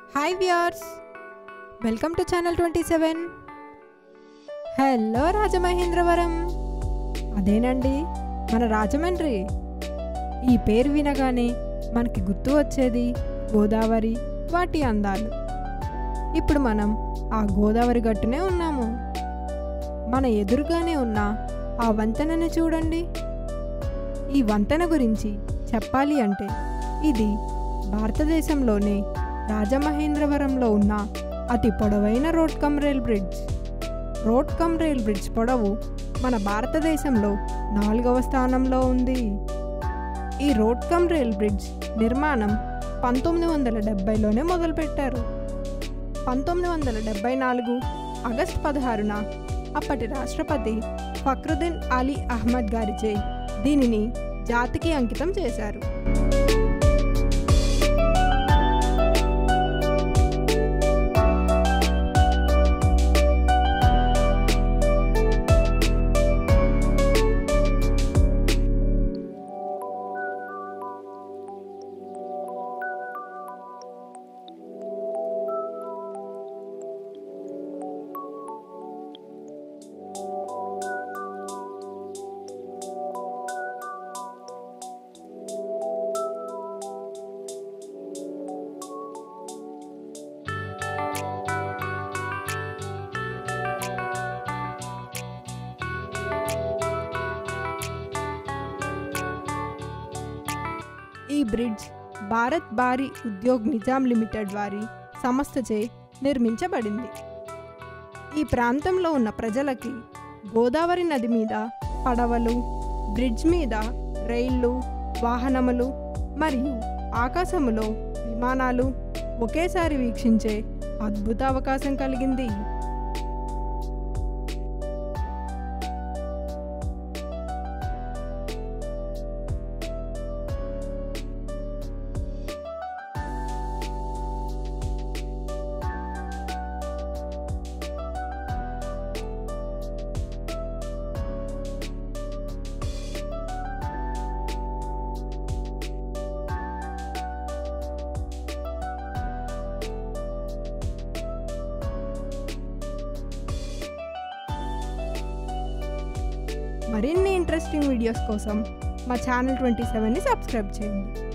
hi viewers welcome to channel twenty seven hello Rajamahendravaram అదేనండి మన రాజమండ్రి ఈ పేరు వినగానే మనకి గుర్తు వచ్చేది గోదావరి వాటి అందాలు ఇప్పుడు మనం ఆ గోదావరి గట్టునే ఉన్నాము మన ఎదురుగానే ఉన్న ఆ వంతెనని చూడండి ఈ వంతెన గురించి చెప్పాలి అంటే ఇది భారతదేశంలోనే రాజమహేంద్రవరంలో ఉన్న అతి పొడవైన road cum rail bridge road cum rail bridge పొడవు మన భారతదేశంలో నాలుగవ స్థానంలో ఉంది ఈ రోడ్ కమ్ రైల్ బ్రిడ్జ్ నిర్మాణం పంతొమ్మిది వందల డెబ్బైలోనే మొదలుపెట్టారు పంతొమ్మిది వందల డెబ్బై నాలుగు ఆగస్టు పదహారున అప్పటి రాష్ట్రపతి ఫక్రుద్దీన్ అలీ అహ్మద్ గారిచే దీనిని జాతికి అంకితం చేశారు ఈ బ్రిడ్జ్ భారత్ భారీ ఉద్యోగ్ నిజాం లిమిటెడ్ వారి సంస్థచే నిర్మించబడింది ఈ ప్రాంతంలో ఉన్న ప్రజలకి గోదావరి నది మీద పడవలు బ్రిడ్జ్ మీద రైళ్ళు వాహనములు మరియు ఆకాశములో విమానాలు ఒకేసారి వీక్షించే అద్భుత అవకాశం కలిగింది మరిన్ని ఇంట్రెస్టింగ్ వీడియోస్ కోసం మా ఛానల్ ట్వంటీ సెవెన్ని సబ్స్క్రైబ్ చేయండి